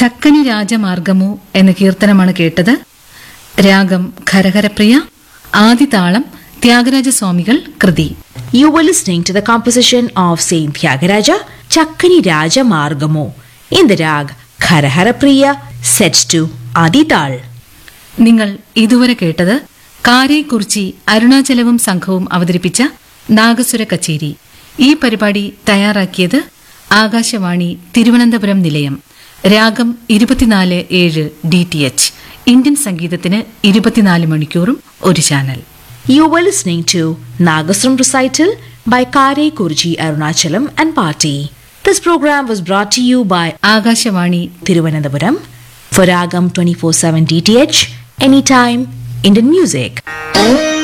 ചക്കനി രാജമാർഗമു എന്ന കീർത്തനമാണ് കേട്ടത് രാഗം ഖരഹരപ്രിയ ആദിതാളം ത്യാഗരാജസ്വാമികൾ കൃതി You were listening to the composition of Saint Tyagaraja, Chakkani Raja Margamo, in the rag Kharahara Priya, set to Adital. നിങ്ങൾ ഇതുവരെ കേട്ടത് കാരേക്കുറിച്ചി അരുണാചലവും സംഘവും അവതരിപ്പിച്ച നാഗസുര കച്ചേരി ഈ പരിപാടി തയ്യാറാക്കിയത് ആകാശവാണി തിരുവനന്തപുരം നിലയം രാഗം ഇരുപത്തിനാല് ഏഴ് ഡി ടി എച്ച് ഇന്ത്യൻ സംഗീതത്തിന് ഇരുപത്തിനാല് മണിക്കൂറും ഒരു channel You were listening to Nagasram recital by Kare Kurji Arunachalam and Party. This program was brought to you by Akashvani Thiruvananthapuram for Ragam 24/7 DTH, anytime Indian music.